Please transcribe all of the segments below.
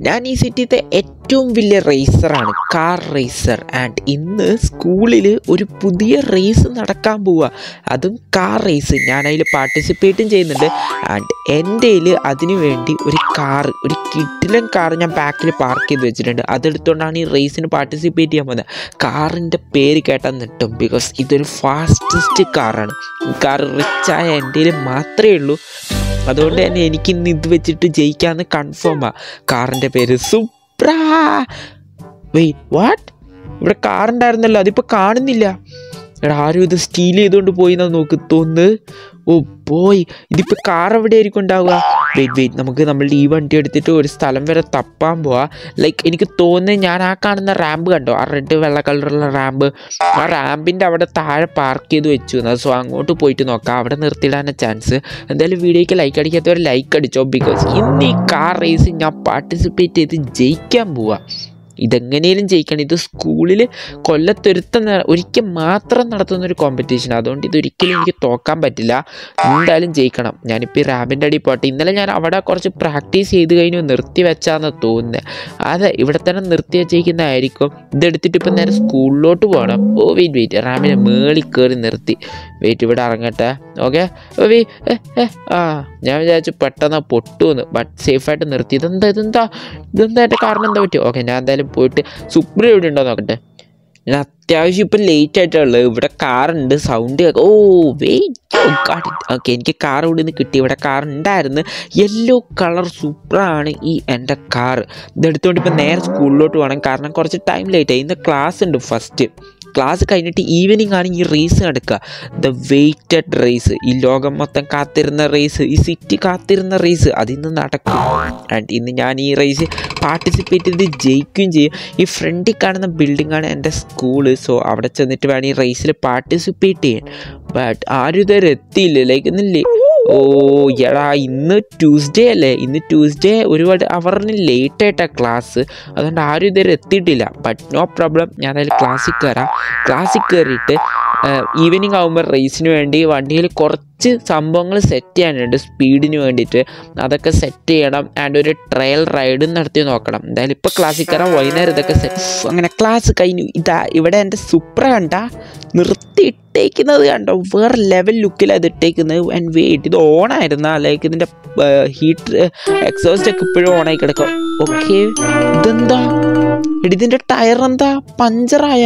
ഞാൻ ഈ സിറ്റിത്തെ ഏറ്റവും വലിയ റേസറാണ് കാർ റേസർ ആൻഡ് ഇന്ന് സ്കൂളിൽ ഒരു പുതിയ റേസ് നടക്കാൻ പോവുക അതും കാർ റേസ് ഞാൻ അതിൽ പാർട്ടിസിപ്പേറ്റും ചെയ്യുന്നുണ്ട് ആൻഡ് എൻ്റെ കയ്യിൽ അതിനു വേണ്ടി ഒരു കാർ ഒരു കിഡിലൻ കാർ ഞാൻ ബാക്കിൽ പാർക്ക് ചെയ്ത് വെച്ചിട്ടുണ്ട് അതെടുത്തുകൊണ്ടാണ് ഈ റേസിന് പാർട്ടിസിപ്പേറ്റ് ചെയ്യാൻ പോകുന്നത് കാറിൻ്റെ പേര് കേട്ടാൽ നിട്ടും ബിക്കോസ് ഇതൊരു ഫാസ്റ്റസ്റ്റ് കാറാണ് ഈ കാർ റിച്ചായ എൻ്റെ കയ്യിൽ മാത്രമേ ഉള്ളൂ അതുകൊണ്ട് തന്നെ എനിക്ക് ഇന്ന് ഇത് വെച്ചിട്ട് ജയിക്കാമെന്ന് കൺഫേമാ കാറിൻ്റെ പേര് സുപ്രാ വെയിറ്റ് വാട്ട് ഇവിടെ കാറുണ്ടായിരുന്നല്ലോ അതിപ്പോൾ കാണുന്നില്ല എടാ ആരും ഇത് സ്റ്റീൽ ചെയ്തുകൊണ്ട് പോയി എന്നാ നോക്ക് തോന്നുന്നത് ഓ പോയി ഇതിപ്പോൾ കാർ എവിടെ ആയിരിക്കും ഉണ്ടാവുക വെയിറ്റ് വെയിറ്റ് നമുക്ക് നമ്മളുടെ ഈ വണ്ടി എടുത്തിട്ട് ഒരു സ്ഥലം വരെ തപ്പാൻ പോവാ ലൈക്ക് എനിക്ക് തോന്നുന്നത് ഞാൻ ആ കാണുന്ന റാമ്പ് കണ്ടോ ആ റെഡ് വെള്ള കളറുള്ള റാമ്പ് ആ റാമ്പിൻ്റെ അവിടെ താഴെ പാർക്ക് ചെയ്ത് വെച്ചു എന്നാൽ സോ അങ്ങോട്ട് പോയിട്ട് നോക്കാം അവിടെ നിർത്തിയിടാനാണ് ചാൻസ് എന്തായാലും വീഡിയോയ്ക്ക് ലൈക്ക് അടിക്കാത്തവർ ലൈക്ക് അടിച്ചോ ബിക്കോസ് ഇന്ന് ഈ കാർ റേസ് ഞാൻ പാർട്ടിസിപ്പേറ്റ് ചെയ്ത് ജയിക്കാൻ പോവാ ഇതെങ്ങനെയും ജയിക്കണം ഇത് സ്കൂളിൽ കൊല്ലത്തൊരുത്ത ഒരിക്കൽ മാത്രം നടത്തുന്ന ഒരു കോമ്പറ്റീഷൻ അതുകൊണ്ട് ഇതൊരിക്കലും എനിക്ക് തോക്കാൻ പറ്റില്ല എന്തായാലും ജയിക്കണം ഞാനിപ്പോൾ ഈ റാബിൻ്റെ അടി പോട്ടെ ഇന്നലെ ഞാൻ അവിടെ കുറച്ച് പ്രാക്ടീസ് ചെയ്ത് കഴിഞ്ഞു നിർത്തി വെച്ചാന്ന് തോന്നുന്നത് അതെ ഇവിടെ തന്നെ നിർത്തി വെച്ചേക്കുന്നതായിരിക്കും ഇതെടുത്തിട്ട് ഇപ്പം നേരെ സ്കൂളിലോട്ട് പോകണം ഓ വെയിറ്റ് വെയിറ്റ് റാമിനെ മേളിൽ കയറി നിർത്തി വെയിറ്റ് ഇവിടെ ഇറങ്ങട്ടെ ഓക്കെ ആ ഞാൻ വിചാരിച്ചു പെട്ടെന്ന് പൊട്ടുമെന്ന് ബട്ട് സേഫായിട്ട് നിർത്തി ഇതെന്താ ഇതെന്താ ഇതെന്താ എൻ്റെ കാരണം എന്താ പറ്റുമോ ഓക്കെ ഞാൻ എന്തായാലും പോയിട്ട് സുപ്രീം എവിടെ ഉണ്ടോ നോക്കട്ടെ ഞാൻ അത്യാവശ്യം ഇപ്പം ലേറ്റ് ആയിട്ടുള്ളത് ഇവിടെ കാറുണ്ട് സൗണ്ട് ഓ വെയിറ്റ് ഓക്കെ എനിക്ക് കാർ ഇവിടെ നിന്ന് കിട്ടി ഇവിടെ കാർ ഉണ്ടായിരുന്നു യെല്ലോ കളർ സൂപ്പറാണ് ഈ എൻ്റെ കാർ ഇതെടുത്തുകൊണ്ട് ഇപ്പം നേരെ സ്കൂളിലോട്ട് പോകണം കാരണം കുറച്ച് ടൈം ലേറ്റ് ആയി ഇന്ന് ക്ലാസ് ഉണ്ട് ഫസ്റ്റ് ക്ലാസ് കഴിഞ്ഞിട്ട് ഈവനിങ് ആണ് ഈ റേസ് നടക്കുക ദ വെയിറ്റഡ് റേസ് ഈ ലോകം മൊത്തം കാത്തിരുന്ന റേസ് ഈ സിറ്റി കാത്തിരുന്ന റേസ് അതിന്ന് നടക്കും ആൻഡ് ഇന്ന് ഞാൻ ഈ റേസ് പാർട്ടിസിപ്പേറ്റ് ചെയ്ത് ജയിക്കുകയും ചെയ്യും ഈ ഫ്രണ്ടിൽ കാണുന്ന ബിൽഡിങ്ങാണ് എൻ്റെ സ്കൂള് സോ അവിടെ ചെന്നിട്ട് വേണം ഈ റേസിൽ പാർട്ടിസിപ്പേറ്റ് ചെയ്യാൻ ബട്ട് ആരും ഇതുവരെ എത്തിയില്ല ലൈക്ക് ഇന്നില്ലേ ഓ എടാ ഇന്ന് ട്യൂസ്ഡേ അല്ലേ ഇന്ന് ട്യൂസ്ഡേ ഒരുപാട് അവറിന് ലേറ്റ് ആയിട്ടാണ് ക്ലാസ് അതുകൊണ്ട് ആരും ഇതുവരെ എത്തിയിട്ടില്ല ബട്ട് നോ പ്രോബ്ലം ഞാൻ അതിൽ ക്ലാസ്സിൽ കയറാം ക്ലാസ്സിൽ കയറിയിട്ട് ഈവനിങ് ആകുമ്പോൾ റേസിന് വേണ്ടി വണ്ടിയിൽ കുറച്ച് സംഭവങ്ങൾ സെറ്റ് ചെയ്യാനുണ്ട് സ്പീഡിന് വേണ്ടിയിട്ട് അതൊക്കെ സെറ്റ് ചെയ്യണം ആൻഡ് ഒരു ട്രയൽ റൈഡും നടത്തി നോക്കണം എന്തായാലും ഇപ്പോൾ ക്ലാസ്സിൽ കയറാം വൈകുന്നേരം ഇതൊക്കെ സെറ്റ് അങ്ങനെ ക്ലാസ് കഴിഞ്ഞു ഇതാ ഇവിടെ എൻ്റെ സൂപ്പർ കണ്ട നിർത്തി ഇട്ടേക്കുന്നത് കണ്ടോ വേറെ ലെവൽ ലുക്കിലാണ് ഇത് ഇട്ടേക്കുന്നത് ആൻഡ് വെയിറ്റ് ഇത് ഓണായിരുന്ന ലൈക്ക് ഇതിൻ്റെ ഹീറ്റർ എക്സോസ്റ്റ് ഒക്കെ ഇപ്പോഴും ഓണായി കിടക്കും ഓക്കെ ഇതെന്താ എടി ഇതിൻ്റെ ടയർ എന്താ പഞ്ചറായ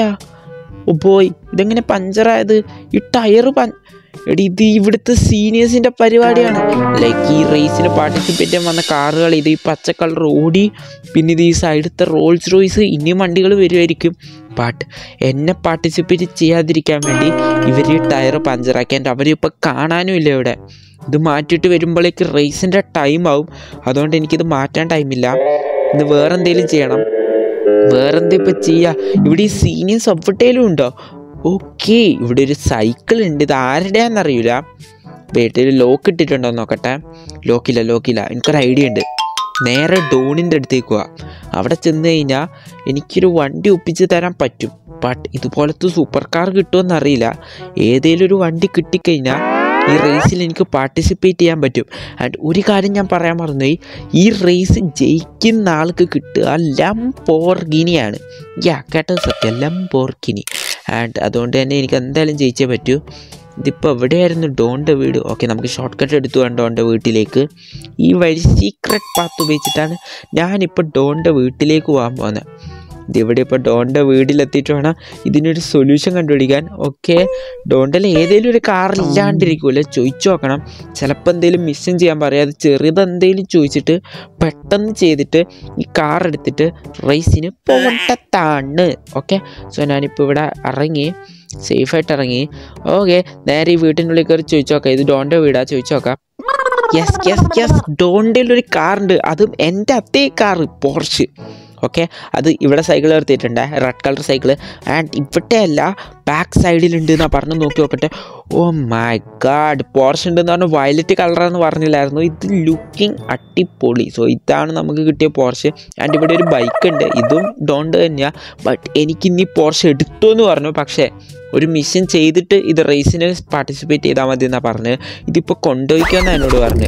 ഓ പോയി ഇതെങ്ങനെ പഞ്ചറായത് ഈ ടയർ പഞ്ച എടി ഇത് ഇവിടുത്തെ സീനിയേഴ്സിൻ്റെ പരിപാടിയാണ് ലൈക്ക് ഈ റേസിന് പാർട്ടിസിപ്പേറ്റ് ചെയ്യാൻ വന്ന കാറുകൾ ഇത് ഈ പച്ച കളർ ഓടി പിന്നെ ഇത് ഈ സൈഡത്തെ റോൾസ് റോയ്സ് ഇനിയും വണ്ടികൾ വരുമായിരിക്കും ബട്ട് എന്നെ പാർട്ടിസിപ്പേറ്റ് ചെയ്യാതിരിക്കാൻ വേണ്ടി ഇവർ ഈ ടയർ പഞ്ചറാക്കി എൻ്റെ അവരിപ്പോൾ കാണാനും ഇല്ല ഇവിടെ ഇത് മാറ്റിയിട്ട് വരുമ്പോഴേക്ക് റേസിൻ്റെ ടൈം ആവും അതുകൊണ്ട് എനിക്കിത് മാറ്റാൻ ടൈമില്ല ഇന്ന് വേറെ എന്തെങ്കിലും ചെയ്യണം വേറെന്താ ഇപ്പം ചെയ്യുക ഇവിടെ ഈ സീനിയേഴ്സ് എവിടെയും ഉണ്ടോ ഓക്കെ ഇവിടെ ഒരു സൈക്കിൾ ഉണ്ട് ഇത് ആരുടെയാണെന്നറിയില്ല വീട്ടിൽ ലോക്ക് ഇട്ടിട്ടുണ്ടോ നോക്കട്ടെ ലോക്കില്ല ലോക്കില്ല എനിക്കൊരു ഐഡിയ ഉണ്ട് നേരെ ഡോണിൻ്റെ അടുത്തേക്ക് പോവാം അവിടെ ചെന്ന് കഴിഞ്ഞാൽ എനിക്കൊരു വണ്ടി ഒപ്പിച്ച് തരാൻ പറ്റും ബട്ട് ഇതുപോലത്തെ സൂപ്പർ കാർ കിട്ടുമെന്നറിയില്ല ഏതെങ്കിലും ഒരു വണ്ടി കിട്ടിക്കഴിഞ്ഞാൽ ഈ റേസിൽ എനിക്ക് പാർട്ടിസിപ്പേറ്റ് ചെയ്യാൻ പറ്റും ആൻഡ് ഒരു കാര്യം ഞാൻ പറയാൻ മറന്നുപോയി ഈ റേസ് ജയിക്കുന്ന ആൾക്ക് കിട്ടുക ലംബോർഗിനിയാണ് യാ കേട്ടത് സത്യം ലംബോർഗിനി ആൻഡ് അതുകൊണ്ട് തന്നെ എനിക്ക് എന്തായാലും ജയിച്ചേ പറ്റൂ ഇതിപ്പോൾ എവിടെയായിരുന്നു ഡോണിൻ്റെ വീട് ഓക്കെ നമുക്ക് ഷോർട്ട് കട്ട് എടുത്തു വേണം ഡോണിൻ്റെ വീട്ടിലേക്ക് ഈ വഴി സീക്രട്ട് പാത്ത് ഉപയോഗിച്ചിട്ടാണ് ഞാനിപ്പോൾ ഡോണിൻ്റെ വീട്ടിലേക്ക് പോകാൻ പോകുന്നത് ഇതിവിടെ ഇപ്പോൾ ഡോണിൻ്റെ വീട്ടിലെത്തിയിട്ട് വേണം ഇതിനൊരു സൊല്യൂഷൻ കണ്ടുപിടിക്കാൻ ഓക്കെ ഡോണ്ടിൽ ഏതെങ്കിലും ഒരു കാർ ഇല്ലാണ്ടിരിക്കുമല്ലോ ചോദിച്ചു നോക്കണം ചിലപ്പോൾ എന്തെങ്കിലും മിഷൻ ചെയ്യാൻ പറയാം അത് ചെറുതെന്തെങ്കിലും ചോദിച്ചിട്ട് പെട്ടെന്ന് ചെയ്തിട്ട് ഈ കാർ എടുത്തിട്ട് റേസിന് പോകട്ടത്താണ് ഓക്കെ സോ ഞാനിപ്പോൾ ഇവിടെ ഇറങ്ങി സേഫായിട്ട് ഇറങ്ങി ഓക്കെ നേരെ ഈ വീട്ടിനുള്ളിൽ കയറി ചോദിച്ചു നോക്കാം ഇത് ഡോണിൻ്റെ വീടാ ചോദിച്ചു നോക്കാം യെസ് യെസ് യെസ് ഡോണിൻ്റെ ഒരു കാറുണ്ട് അതും എൻ്റെ അതേ കാറ് പോർച്ച് ഓക്കെ അത് ഇവിടെ സൈക്കിൾ നിർത്തിയിട്ടുണ്ട് റെഡ് കളർ സൈക്കിൾ ആൻഡ് ഇവിടെ അല്ല ബാക്ക് സൈഡിലുണ്ട് എന്നാ പറഞ്ഞു നോക്കി നോക്കട്ടെ ഓ മൈ ഗാഡ് പോർഷ് ഉണ്ടെന്ന് പറഞ്ഞാൽ വയലറ്റ് കളറാന്ന് പറഞ്ഞില്ലായിരുന്നു ഇത് ലുക്കിംഗ് അടിപൊളി സോ ഇതാണ് നമുക്ക് കിട്ടിയ പോർഷ് ആൻഡ് ഇവിടെ ഒരു ബൈക്ക് ഉണ്ട് ഇതും ഡോണ്ട് തന്നെയാണ് ബട്ട് എനിക്ക് ഇനി പോർഷ് എടുത്തു എന്ന് പറഞ്ഞു പക്ഷേ ഒരു മിഷൻ ചെയ്തിട്ട് ഇത് റേസിന് പാർട്ടിസിപ്പേറ്റ് ചെയ്താൽ മതി എന്നാണ് പറഞ്ഞത് ഇതിപ്പോൾ കൊണ്ടുപോയിക്കുമെന്നാണ് എന്നോട് പറഞ്ഞത്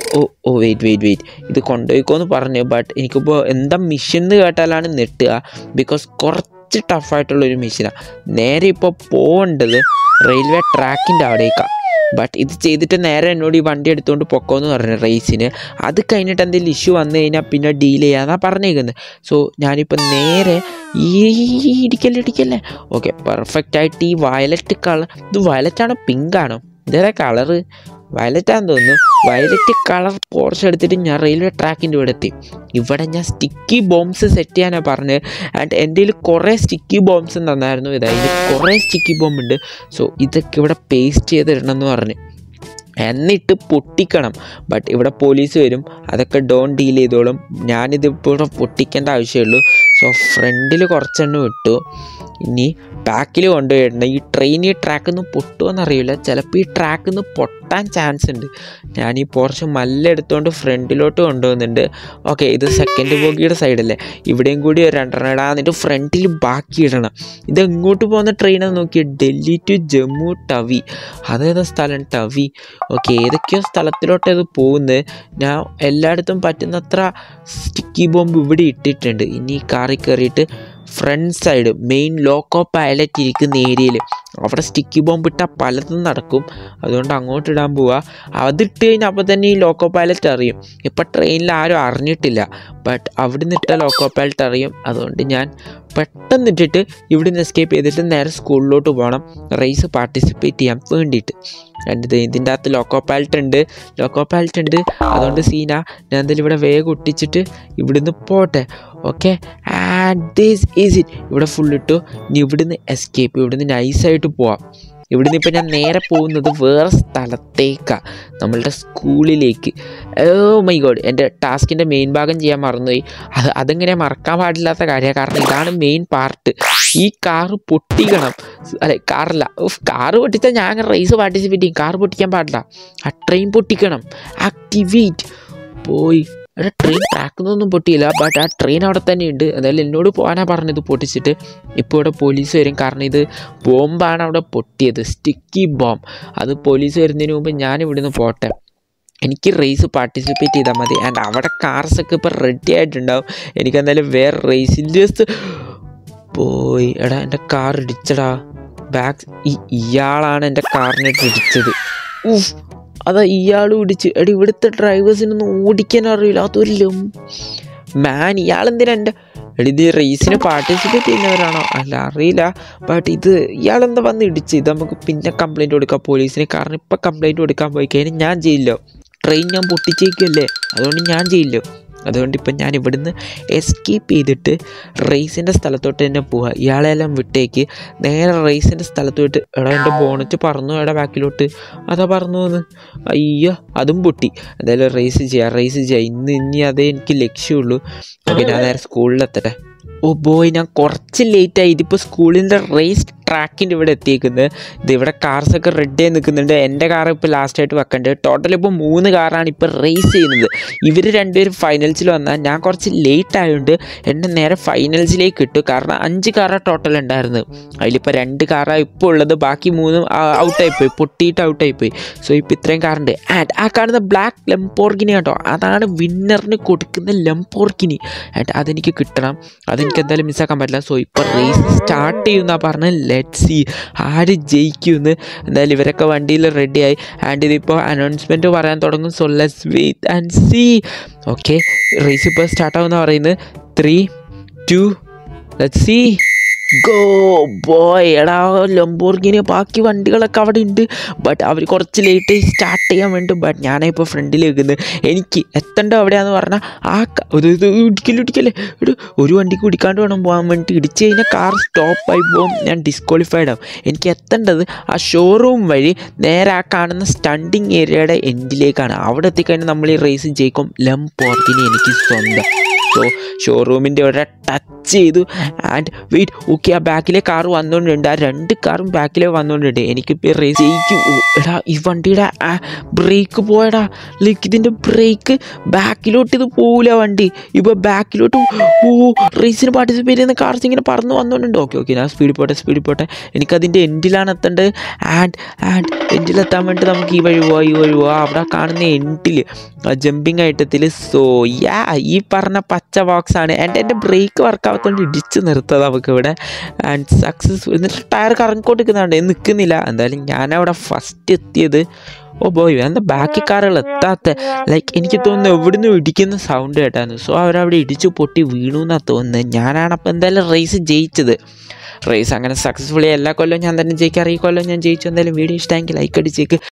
oh oh wait wait wait ഇത് കൊണ്ടുപോയിക്കോന്ന് പറഞ്ഞു ബട്ട് എനിക്കിപ്പോൾ എന്താ മിഷൻ എന്ന് കേട്ടാലാണ് നെട്ടുക ബിക്കോസ് കുറച്ച് ടഫായിട്ടുള്ളൊരു മിഷനാണ് നേരെ ഇപ്പോൾ പോകേണ്ടത് റെയിൽവേ ട്രാക്കിൻ്റെ അവിടേക്കാണ് ബട്ട് ഇത് ചെയ്തിട്ട് നേരെ എന്നോട് ഈ വണ്ടി എടുത്തുകൊണ്ട് പൊക്കോന്ന് പറഞ്ഞു റേസിന് അത് കഴിഞ്ഞിട്ട് എന്തെങ്കിലും ഇഷ്യൂ വന്നു കഴിഞ്ഞാൽ പിന്നെ ഡീൽ ചെയ്യാന്നാണ് പറഞ്ഞേക്കുന്നത് സോ ഞാനിപ്പോൾ നേരെ ഈ ഇടിക്കല്ലേ ഇടിക്കല്ലേ ഓക്കെ പെർഫെക്റ്റ് ആയിട്ട് ഈ വയലറ്റ് കളർ ഇത് വയലറ്റാണോ പിങ്ക് ആണോ ഇതേതാ കളറ് വയലറ്റാന്ന് തോന്നുന്നു വയലറ്റ് കളർ പോർച്ച് എടുത്തിട്ട് ഞാൻ റെയിൽവേ ട്രാക്കിൻ്റെ ഇവിടെ എത്തി ഇവിടെ ഞാൻ സ്റ്റിക്കി ബോംബ്സ് സെറ്റ് ചെയ്യാനാണ് പറഞ്ഞത് ആൻഡ് എൻ്റെ കയ്യിൽ കുറേ സ്റ്റിക്കി ബോംബ്സ് തന്നായിരുന്നു ഇതായത് കുറേ സ്റ്റിക്കി ബോംബ് ഉണ്ട് സോ ഇതൊക്കെ ഇവിടെ പേസ്റ്റ് ചെയ്തിടണം എന്ന് പറഞ്ഞു എന്നിട്ട് പൊട്ടിക്കണം ബട്ട് ഇവിടെ പോലീസ് വരും അതൊക്കെ ഡോൺ ഡീൽ ചെയ്തോളും ഞാനിതിപ്പോൾ ഇവിടെ പൊട്ടിക്കേണ്ട ആവശ്യമുള്ളൂ സോ ഫ്രണ്ടിൽ കുറച്ചെണ്ണം ഇട്ടു ഇനി ബാക്കിൽ കൊണ്ടുപോയിട്ടുണ്ട് ഈ ട്രെയിൻ ഈ ട്രാക്കിൽ നിന്ന് പൊട്ടുമെന്നറിയില്ല ചിലപ്പോൾ ഈ ട്രാക്കിൽ നിന്ന് പൊട്ടാൻ ചാൻസ് ഉണ്ട് ഞാൻ ഈ പോർച്ച് മല്ല എടുത്തുകൊണ്ട് ഫ്രണ്ടിലോട്ട് കൊണ്ടുപോകുന്നുണ്ട് ഓക്കെ ഇത് സെക്കൻഡ് ബോഗിയുടെ സൈഡല്ലേ ഇവിടെയും കൂടി ഒരു രണ്ടെണ്ണം ഇടാം എന്നിട്ട് ഫ്രണ്ടിൽ ബാക്കി ഇടണം ഇത് എങ്ങോട്ട് പോകുന്ന ട്രെയിനാന്ന് നോക്കി ഡൽഹി ടു ജമ്മു ടവി അതേതാ സ്ഥലം ടവി ഓക്കെ ഏതൊക്കെയോ സ്ഥലത്തിലോട്ട് ഇത് പോകുന്നത് ഞാൻ എല്ലായിടത്തും പറ്റുന്നത്ര സ്റ്റിക്കി ബോംബ് ഇവിടെ ഇട്ടിട്ടുണ്ട് ഇനി ഈ കാറിൽ കയറിയിട്ട് front side main loco pilot ഇരിക്കുന്ന ഏരിയയിൽ അവിടെ സ്റ്റിക്കി ബോംബ് ഇട്ടാൽ പലതും നടക്കും അതുകൊണ്ട് അങ്ങോട്ട് ഇടാൻ പോവുക അതിട്ട് കഴിഞ്ഞാൽ അപ്പോൾ തന്നെ ഈ ലോക്കോ പൈലറ്റ് അറിയും ഇപ്പം ട്രെയിനിൽ ആരും അറിഞ്ഞിട്ടില്ല ബട്ട് അവിടെ നിന്ന് ഇട്ട ലോക്കോ പൈലറ്റ് അറിയും അതുകൊണ്ട് ഞാൻ പെട്ടെന്ന് ഇട്ടിട്ട് ഇവിടെ നിന്ന് എസ്കേപ്പ് ചെയ്തിട്ട് നേരെ സ്കൂളിലോട്ട് പോകണം റേസ് പാർട്ടിസിപ്പേറ്റ് ചെയ്യാൻ വേണ്ടിയിട്ട് രണ്ട് ഇതിൻ്റെ അകത്ത് ലോക്കോ പൈലറ്റ് ഉണ്ട് ലോക്കോ പൈലറ്റ് ഉണ്ട് അതുകൊണ്ട് സീന ഞാൻ എന്തായാലും ഇവിടെ വേഗം ഒട്ടിച്ചിട്ട് ഇവിടുന്ന് പോട്ടെ okay and this is it ഇവിടെ ഫുൾ ഇട്ടു ഇനി ഇവിടുന്ന് എസ്കേപ്പ് ഇവിടുന്ന് നൈസായിട്ട് പോവാം ഇവിടുന്ന് ഇപ്പം ഞാൻ നേരെ പോകുന്നത് വേറെ സ്ഥലത്തേക്കാണ് നമ്മളുടെ സ്കൂളിലേക്ക് ഓ മൈ ഗോഡ് എൻ്റെ ടാസ്കിൻ്റെ മെയിൻ ഭാഗം ചെയ്യാൻ മറന്നുപോയി അത് അതെങ്ങനെ മറക്കാൻ പാടില്ലാത്ത കാര്യമാണ് കാരണം ഇതാണ് മെയിൻ പാർട്ട് ഈ കാറ് പൊട്ടിക്കണം അല്ലെ കാറല്ല ഉഫ് കാറ് പൊട്ടിച്ചാൽ ഞാൻ റേസ് പാർട്ടിസിപ്പേറ്റ് ചെയ്യും കാറ് പൊട്ടിക്കാൻ പാടില്ല ആ ട്രെയിൻ പൊട്ടിക്കണം ആക്ടിവേറ്റ് പോയി എടാ ട്രെയിൻ ട്രാക്കുന്നൊന്നും പൊട്ടിയില്ല ബട്ട് ആ ട്രെയിൻ അവിടെ തന്നെ ഉണ്ട് എന്തായാലും എന്നോട് പോകാനാണ് പറഞ്ഞത് പൊട്ടിച്ചിട്ട് ഇപ്പോൾ ഇവിടെ പോലീസ് വരും കാരണം ഇത് ബോംബാണ് അവിടെ പൊട്ടിയത് സ്റ്റിക്കി ബോംബ് അത് പോലീസ് വരുന്നതിന് മുമ്പ് ഞാൻ ഇവിടുന്ന് പോട്ടെ എനിക്ക് റേസ് പാർട്ടിസിപ്പേറ്റ് ചെയ്താൽ മതി ആൻഡ് അവിടെ കാർസൊക്കെ ഇപ്പോൾ റെഡി ആയിട്ടുണ്ടാവും എനിക്ക് എന്തായാലും വേറെ റേസിൽ ജസ്റ്റ് പോയി എടാ എൻ്റെ കാർ ഇടിച്ചടാ ബാക്ക് ഈ ഇയാളാണ് എൻ്റെ കാറിനിട്ട് ഇടിച്ചത് ഉഫ് അതാ ഇയാളും ഇടിച്ച് എടി ഇവിടുത്തെ ഡ്രൈവേഴ്സിനൊന്നും ഓടിക്കാൻ അറിയില്ല അതൊരു ലം മാൻ ഇയാളെന്തിനാ എൻ്റെ എടി ഇത് റേസിന് പാർട്ടിസിപ്പേറ്റ് ചെയ്യുന്നവരാണോ അല്ല അറിയില്ല ബട്ട് ഇത് ഇയാളെന്താ വന്ന് ഇടിച്ച് ഇത് നമുക്ക് പിന്നെ കംപ്ലൈൻറ്റ് കൊടുക്കാം പോലീസിന് കാരണം ഇപ്പം കംപ്ലൈൻറ്റ് കൊടുക്കാൻ പോയി കഴിഞ്ഞാൽ ഞാൻ ചെയ്യില്ലോ ട്രെയിൻ ഞാൻ പൊട്ടിച്ചേക്കുമല്ലേ അതുകൊണ്ട് ഞാൻ ചെയ്യില്ലോ അതുകൊണ്ട് ഇപ്പം ഞാൻ ഇവിടുന്ന് എസ്കേപ്പ് ചെയ്തിട്ട് റേസിൻ്റെ സ്ഥലത്തോട്ട് തന്നെ പോവുക ഇയാളെല്ലാം വിട്ടേക്ക് നേരെ റേസിൻ്റെ സ്ഥലത്ത് പോയിട്ട് എടാ എൻ്റെ ബോണറ്റ് പറന്നു എടാ ബാക്കിലോട്ട് അതാ പറന്നു വന്ന് അയ്യോ അതും പൊട്ടി എന്തായാലും റേസ് ചെയ്യാം റേസ് ചെയ്യാം ഇന്ന് ഇനി അതേ എനിക്ക് ലക്ഷ്യമുള്ളൂ ഓക്കെ ഞാൻ നേരെ സ്കൂളിലെത്തട്ടെ ഓ ബോയ് ഞാൻ കുറച്ച് ലേറ്റായി ഇതിപ്പോൾ സ്കൂളിൻ്റെ റേസ് ട്രാക്കിൻ്റെ ഇവിടെ എത്തിയേക്കുന്നത് ഇത് ഇവിടെ കാർസൊക്കെ റെഡി ആയി നിൽക്കുന്നുണ്ട് എൻ്റെ കാർ ഇപ്പോൾ ലാസ്റ്റായിട്ട് വെക്കേണ്ടത് ടോട്ടൽ ഇപ്പോൾ മൂന്ന് കാറാണ് ഇപ്പോൾ റേസ് ചെയ്യുന്നത് ഇവർ രണ്ടുപേരും ഫൈനൽസിൽ വന്നാൽ ഞാൻ കുറച്ച് ലേറ്റ് ആയതുകൊണ്ട് എന്നെ നേരെ ഫൈനൽസിലേക്ക് ഇട്ടു കാരണം അഞ്ച് കാറാണ് ടോട്ടൽ ഉണ്ടായിരുന്നത് അതിലിപ്പോൾ രണ്ട് കാറാണ് ഇപ്പോൾ ഉള്ളത് ബാക്കി മൂന്നും ഔട്ടായിപ്പോയി പൊട്ടിയിട്ട് ഔട്ടായിപ്പോയി സോ ഇപ്പോൾ ഇത്രയും കാറുണ്ട് ആൻഡ് ആ കാണുന്ന ബ്ലാക്ക് ലംപോർഗിനി കേട്ടോ അതാണ് വിന്നറിന് കൊടുക്കുന്ന ലംപോർഗിനി ആൻഡ് അതെനിക്ക് കിട്ടണം അതെനിക്ക് എന്തായാലും മിസ്സാക്കാൻ പറ്റില്ല സോ ഇപ്പോൾ റേസ് സ്റ്റാർട്ട് ചെയ്യുന്ന പറഞ്ഞ് ലെറ്റ് സി ആര് ജയിക്കുമെന്ന് എന്തായാലും ഇവരൊക്കെ വണ്ടിയിൽ റെഡിയായി ആൻഡ് ഇതിപ്പോൾ അനൗൺസ്മെൻറ്റ് പറയാൻ തുടങ്ങും so let's wait and see okay race ഇപ്പോൾ സ്റ്റാർട്ടാവുന്ന പറയുന്നത് three two let's go boy എടാ ലംബോർഗിനി ബാക്കി വണ്ടികളൊക്കെ അവിടെ ഉണ്ട് ബട്ട് അവർ കുറച്ച് ലേറ്റ് സ്റ്റാർട്ട് ചെയ്യാൻ വേണ്ടി ബട്ട് ഞാനിപ്പോൾ ഫ്രണ്ടിൽ വെക്കുന്നത് എനിക്ക് എത്തേണ്ട എവിടെയാന്ന് പറഞ്ഞാൽ ആ ക- ഇത് ഇത് ഇടിക്കല് ഇടിക്കല്ലേ ഒരു ഒരു വണ്ടിക്ക് ഇടിക്കാണ്ട് വേണം പോകാൻ വേണ്ടി ഇടിച്ച് കഴിഞ്ഞാൽ കാർ സ്റ്റോപ്പായി പോകും ഞാൻ ഡിസ്ക്വാളിഫൈഡ് ആവും എനിക്ക് എത്തേണ്ടത് ആ ഷോറൂം വഴി നേരെ ആ കാണുന്ന സ്റ്റണ്ടിങ് ഏരിയയുടെ എൻഡിലേക്കാണ് അവിടെ എത്തിക്കഴിഞ്ഞാൽ നമ്മൾ ഈ റേസ് ജയിക്കും ലംബോർഗിനി എനിക്ക് സ്വന്തം സോ ഷോറൂമിൻ്റെ ഇവിടെ ടച്ച് ടച്ച് ചെയ്തു ആൻഡ് വെയിറ്റ് ഓക്കെ ആ ബാക്കിലെ കാർ വന്നുകൊണ്ടുണ്ട് ആ രണ്ട് കാറും ബാക്കിലെ വന്നുകൊണ്ടുണ്ട് എനിക്കിപ്പോൾ റേസ് ജയിക്കും ഓ, എടാ ഈ വണ്ടിയുടെ ബ്രേക്ക് പോയടാ ലൈക്ക് ഇതിൻ്റെ ബ്രേക്ക് ബാക്കിലോട്ട് ഇത് പോവില്ല വണ്ടി ഇപ്പോൾ ബാക്കിലോട്ട് ഓ റേസിന് പാർട്ടിസിപ്പേറ്റ് ചെയ്യുന്ന കാർസ് ഇങ്ങനെ പറന്ന് വന്നുകൊണ്ടുണ്ട് ഓക്കെ ഓക്കെ ഞാൻ സ്പീഡിൽ പോട്ടെ സ്പീഡിൽ പോട്ടെ എനിക്കതിൻ്റെ എൻഡിലാണ് എത്തേണ്ടത് ആൻഡ് ആൻഡ് എൻഡിലെത്താൻ വേണ്ടി നമുക്ക് ഈ വഴി പോവാം ഈ വഴി പോവാം അവിടെ കാണുന്ന എൻഡിൽ ജമ്പിങ് ഐറ്റത്തിൽ സോ യാ ഈ പറഞ്ഞ പച്ച ബോക്സ് ആണ് ആൻഡ് എൻ്റെ ബ്രേക്ക് വർക്കാവാത്തോണ്ട് ഇടിച്ച് നിർത്തത് നമുക്ക് ഇവിടെ ആൻഡ് സക്സസ് എന്നിട്ട് ടയർ കറങ്ങിക്കൊണ്ടിരിക്കുന്നുണ്ട് നിൽക്കുന്നില്ല എന്തായാലും ഞാനവിടെ ഫസ്റ്റ് എത്തിയത് ഓ ബോയ് എന്താ ബാക്കി കാറുകൾ എത്താത്ത ലൈക്ക് എനിക്ക് തോന്നുന്നു എവിടുന്ന് ഇടിക്കുന്ന സൗണ്ട് കേട്ടായിരുന്നു സോ അവരവിടെ ഇടിച്ചു പൊട്ടി വീണു എന്നാണ് തോന്നുന്നത് ഞാനാണ് അപ്പോൾ എന്തായാലും റേസ് ജയിച്ചത് റേസ് അങ്ങനെ സക്സസ്ഫുള്ളി എല്ലാ കൊല്ലവും ഞാൻ തന്നെ ജയിക്കാറ് ഈ കൊല്ലം ഞാൻ ജയിച്ചു എന്തായാലും വീഡിയോ ഇഷ്ടമെങ്കിൽ ലൈക്ക് അടിച്ചേക്ക്